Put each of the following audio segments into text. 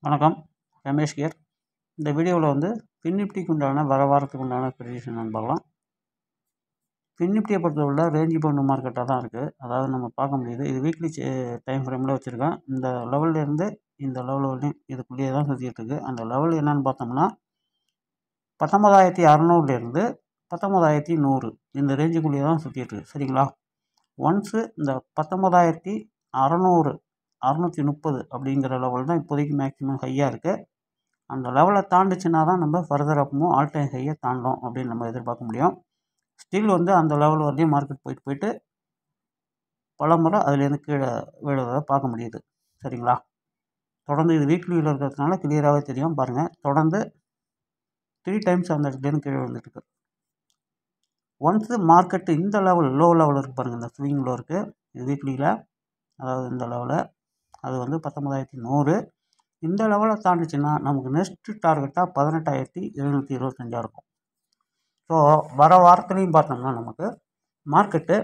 வணக்கம் ரமேஷ் கியர் இந்த வீடியோவில் வந்து ஃபின் நிஃப்டிக்கு உண்டான வர வாரத்துக்கு உண்டான ப்ரெடிஷன் பார்க்கலாம் ஃபின் நிஃப்டியை பொறுத்தவரை ரேஞ்ச் பவுண்ட் மார்க்கெட்டாக தான் இருக்குது அதாவது நம்ம பார்க்க முடியுது இது வீக்லி டைம் ஃப்ரேமில் வச்சுருக்கேன் இந்த லெவல்லேருந்து இந்த லெவல் வரையும் இதுக்குள்ளேயே தான் சுற்றிட்டு இருக்கு அந்த லெவல் என்னன்னு பார்த்தோம்னா பத்தொம்பதாயிரத்தி அறநூறுலேருந்து பத்தொம்பதாயிரத்தி நூறு இந்த ரேஞ்சுக்குள்ளேயே தான் சுற்றிட்டு இருக்கு சரிங்களா ஒன்ஸு இந்த பத்தொம்பதாயிரத்தி அறநூறு அறநூற்றி முப்பது அப்படிங்கிற லெவல் தான் இப்போதைக்கு மேக்ஸிமம் ஹையாக இருக்குது அந்த லெவலை தாண்டுச்சுன்னா தான் நம்ம ஃபர்தர் அப்பமும் ஆல் டைம் ஹையை தாண்டோம் அப்படின்னு நம்ம எதிர்பார்க்க முடியும் ஸ்டில் வந்து அந்த லெவல் வரையும் மார்க்கெட் போயிட்டு போயிட்டு பல முறை அதுலேருந்து கீழே விழுறதை பார்க்க முடியுது சரிங்களா தொடர்ந்து இது வீக்லியில் இருக்கிறதுனால கிளியராகவே தெரியும் பாருங்கள் தொடர்ந்து த்ரீ டைம்ஸ் அந்த இடத்துலேருந்து கீழே விழுந்துட்டு இருக்கு ஒன்ஸு மார்க்கெட்டு இந்த லெவல் லோ லெவல் இருக்குது பாருங்கள் இந்த ஸ்விங் லோ இருக்குது இது வீக்லியில் அதாவது இந்த லெவலில் அது வந்து பத்தொம்பதாயிரத்தி நூறு இந்த லெவலை தாண்டிச்சுன்னா நமக்கு நெக்ஸ்ட்டு டார்கெட்டாக பதினெட்டாயிரத்தி எழுநூற்றி இருபத்தஞ்சா இருக்கும் ஸோ வர வாரத்துலேயும் பார்த்தோம்னா நமக்கு மார்க்கெட்டு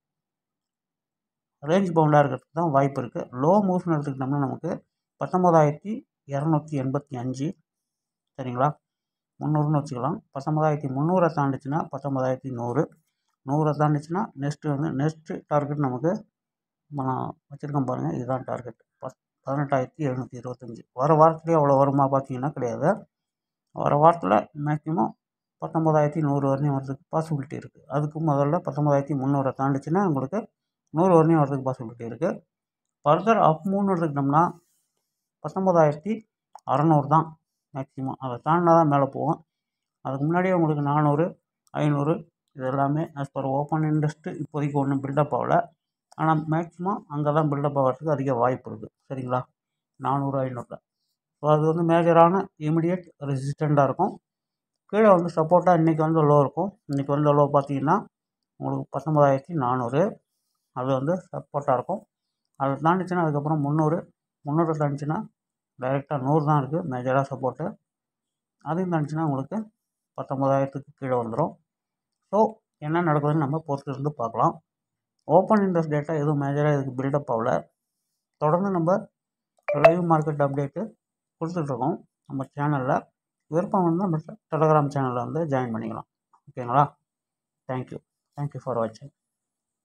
ரேஞ்ச் பவுண்டாக இருக்கிறதுக்கு தான் வாய்ப்பு இருக்குது லோ மூவ்ஸ்னு எடுத்துக்கிட்டோம்னா நமக்கு பத்தொம்பதாயிரத்தி இரநூத்தி எண்பத்தி அஞ்சு சரிங்களா முந்நூறுன்னு வச்சுக்கலாம் பத்தொம்பதாயிரத்தி முந்நூறை தாண்டிச்சுன்னா பத்தொம்பதாயிரத்தி நூறு நூறை தாண்டிச்சுன்னா நெக்ஸ்ட்டு வந்து நெக்ஸ்ட்டு டார்கெட் நமக்கு நான் வச்சுருக்கேன் பாருங்கள் இதுதான் டார்கெட் பத் பதினெட்டாயிரத்தி எழுநூற்றி இருபத்தஞ்சி வர வாரத்துலேயே அவ்வளோ வருமா பார்த்தீங்கன்னா கிடையாது வர வாரத்தில் மேக்ஸிமம் பத்தொம்பதாயிரத்தி நூறு வரையும் வரதுக்கு பாசிபிலிட்டி இருக்குது அதுக்கு முதல்ல பத்தொம்பதாயிரத்தி முந்நூறை தாண்டிச்சுன்னா உங்களுக்கு நூறு வரையும் வரதுக்கு பாசிபிலிட்டி இருக்குது ஃபர்தர் அப் மூணு எடுத்துக்கிட்டோம்னா பத்தொம்பதாயிரத்தி அறநூறு தான் மேக்ஸிமம் அதை தாண்டினா தான் மேலே போகும் அதுக்கு முன்னாடியே உங்களுக்கு நானூறு ஐநூறு இது எல்லாமே ஆஸ் பர் ஓப்பன் இன்ட்ரெஸ்ட்டு இப்போதைக்கு ஒன்றும் பில்டப் ஆகலை ஆனால் மேக்ஸிமம் அங்கே தான் பில்டப் ஆகிறதுக்கு அதிக வாய்ப்பு இருக்குது சரிங்களா நானூறு ஐநூறில் ஸோ அது வந்து மேஜரான இமிடியட் ரெசிஸ்டண்ட்டாக இருக்கும் கீழே வந்து சப்போர்ட்டாக இன்றைக்கி வந்து லோ இருக்கும் இன்றைக்கி வந்து லோ பார்த்தீங்கன்னா உங்களுக்கு பத்தொம்பதாயிரத்தி நானூறு அது வந்து சப்போர்ட்டாக இருக்கும் அதை தாண்டிச்சுன்னா அதுக்கப்புறம் முந்நூறு முந்நூறு தாண்டிச்சுன்னா டைரெக்டாக நூறு தான் இருக்குது மேஜராக சப்போர்ட்டு அதையும் தாண்டிச்சுன்னா உங்களுக்கு பத்தொம்பதாயிரத்துக்கு கீழே வந்துடும் ஸோ என்ன நடக்குதுன்னு நம்ம பொறுத்து இருந்து பார்க்கலாம் ஓப்பன் இன்ட்ரெஸ்ட் டேட்டா எதுவும் மேஜராக இதுக்கு பில்டப் ஆகல தொடர்ந்து நம்ம லைவ் மார்க்கெட் அப்டேட்டு கொடுத்துட்ருக்கோம் நம்ம சேனலில் விருப்பம் வந்து நம்ம டெலகிராம் சேனலில் வந்து ஜாயின் பண்ணிக்கலாம் ஓகேங்களா தேங்க்யூ தேங்க்யூ ஃபார் வாட்சிங்